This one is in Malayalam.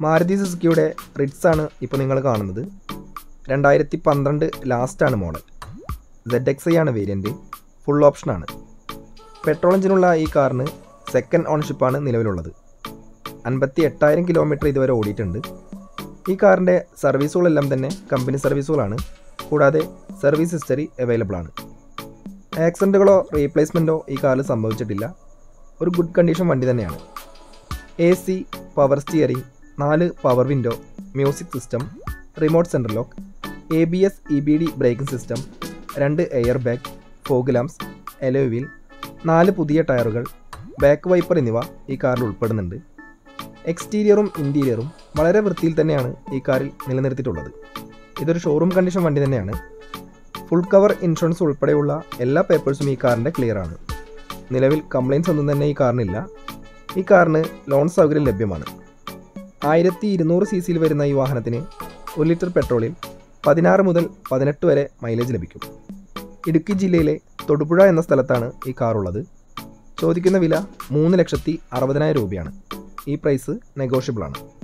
മാരുതി സുസുക്കിയുടെ റിറ്റ്സ് ആണ് ഇപ്പോൾ നിങ്ങൾ കാണുന്നത് രണ്ടായിരത്തി പന്ത്രണ്ട് ലാസ്റ്റാണ് മോഡൽ സെഡ് എക്സ് ഐ ആണ് വേരിയൻറ്റ് ഫുൾ ഓപ്ഷനാണ് പെട്രോൾ എഞ്ചിനുള്ള ഈ കാറിന് സെക്കൻഡ് ഓണർഷിപ്പാണ് നിലവിലുള്ളത് അൻപത്തി എട്ടായിരം കിലോമീറ്റർ ഇതുവരെ ഓടിയിട്ടുണ്ട് ഈ കാറിൻ്റെ സർവീസുകളെല്ലാം തന്നെ കമ്പനി സർവീസുകളാണ് കൂടാതെ സർവീസ് ഹിസ്റ്ററി അവൈലബിൾ ആണ് ആക്സിഡൻറ്റുകളോ റീപ്ലേസ്മെൻറ്റോ ഈ കാറിൽ സംഭവിച്ചിട്ടില്ല ഒരു ഗുഡ് കണ്ടീഷൻ വണ്ടി തന്നെയാണ് എ സി പവർ സ്റ്റിയറിംഗ് നാല് power window music system remote central lock A B S E B D braking system രണ്ട് air bag fog lamps alloy wheel നാല് പുതിയ ടയറുകൾ ബാക്ക് വൈപ്പർ എന്നിവ ഈ കാറിൽ ഉൾപ്പെടുന്നുണ്ട് എക്സ്റ്റീരിയറും ഇൻറ്റീരിയറും വളരെ വൃത്തിയിൽ തന്നെയാണ് ഈ കാറിൽ നിലനിർത്തിയിട്ടുള്ളത് ഇതൊരു ഷോറൂം കണ്ടീഷൻ വണ്ടി തന്നെയാണ് ഫുൾ കവർ ഇൻഷുറൻസ് ഉൾപ്പെടെയുള്ള എല്ലാ പേപ്പേഴ്സും ഈ കാറിൻ്റെ ക്ലിയർ ആണ് നിലവിൽ കംപ്ലയിൻസ് ഒന്നും തന്നെ ഈ കാറിനില്ല ഈ കാറിന് ലോൺ സൗകര്യം ലഭ്യമാണ് ആയിരത്തി ഇരുന്നൂറ് സി സിയിൽ വരുന്ന ഈ വാഹനത്തിന് ഒരു ലിറ്റർ പെട്രോളിൽ പതിനാറ് മുതൽ പതിനെട്ട് വരെ മൈലേജ് ലഭിക്കും ഇടുക്കി ജില്ലയിലെ തൊടുപുഴ എന്ന സ്ഥലത്താണ് ഈ കാർ ഉള്ളത് ചോദിക്കുന്ന വില മൂന്ന് ലക്ഷത്തി അറുപതിനായിരം രൂപയാണ് ഈ പ്രൈസ് നെഗോഷ്യബിൾ ആണ്